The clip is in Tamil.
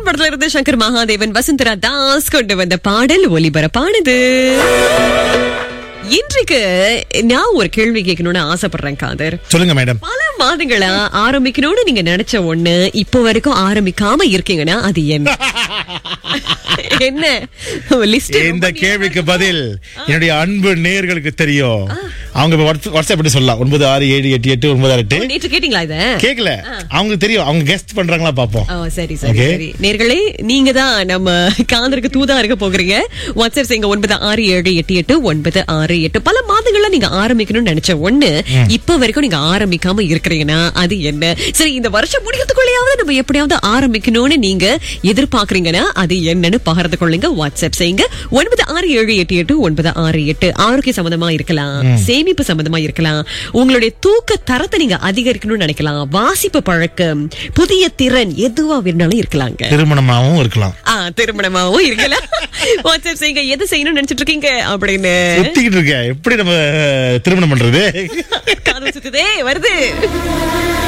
திரைப்படத்துல இருந்து சங்கர் மகாதேவன் வசுந்தரா தாஸ் கொண்டு வந்த பாடல் ஒலிபரப்பானது இன்றைக்கு நான் ஒரு கேள்வி கேட்கணும்னு ஆசைப்படுறேன் காதர் சொல்லுங்க மேடம் பல மாதங்களா ஆரம்பிக்கணும்னு நீங்க நினைச்ச ஒண்ணு இப்போ வரைக்கும் ஆரம்பிக்காம இருக்கீங்கன்னா அது என்ன என்ன லிஸ்ட் இந்த கேள்விக்கு பதில் என்னுடைய அன்பு நேயர்களுக்கு தெரியும் அவங்க இப்ப வாட்ஸ்- வாட்ஸ்அப் எப்படி சொல்லலாம் ஒன்பது ஆறு ஏழு எட்டு எட்டு ஒன்பது ஆறு எட்டு நேற்று கேட்டீங்களா இத கேக்கல அவங்களுக்கு தெரியும் அவங்க கெஸ்ட் பண்றாங்களா பாப்போம் ஓ சரி சரி Okay. சரி நேர்களே நீங்க தான் நம்ம காதருக்கு தூதா இருக்க போகிறீங்க வாட்ஸ்அப் செய்யுங்க ஒன்பது ஆறு ஏழு எட்டு எட்டு ஒன்பது ஆறு எட்டு பல மாதங்கள்ல நீங்க ஆரம்பிக்கணும்னு நினைச்ச ஒண்ணு இப்ப வரைக்கும் நீங்க ஆரம்பிக்காம இருக்கிறீங்கன்னா அது என்ன சரி இந்த வருஷம் முடிக்கிறதுக்குள்ளேயாவது நம்ம எப்படியாவது ஆரம்பிக்கணும்னு நீங்க எதிர்பார்க்கறீங்கன்னா அது என்னன்னு பகிர்ந்து கொள்ளுங்க வாட்ஸ்அப் செய்யுங்க ஒன்பது ஆறு ஏழு எட்டு எட்டு ஒன்பது ஆறு எட்டு ஆரோக்கிய சம்பந்தமா இருக்கலாம் சேமிப்பு சம்பந்தமா இருக்கலாம் உங்களுடைய தூக்க தரத்தை நீங்க அதிகரிக்கணும்னு நினைக்கலாம் வாசிப்பு பழக்கம் புதிய திறன் எதுவா வேணாலும் இருக்கலாங்க திருமணமாவும் இருக்கலாம் ஆ திருமணமாவும் இருக்கலாம் வாட்ஸ்அப் செய்யுங்க எது செய்யணும்னு நினைச்சிட்டு இருக்கீங்க அப்படின்னு சுத்திக்கிட்டு இருக்க எப்படி நம்ம அஹ், திருமணம் பண்றது காதல் சுத்துதே வருது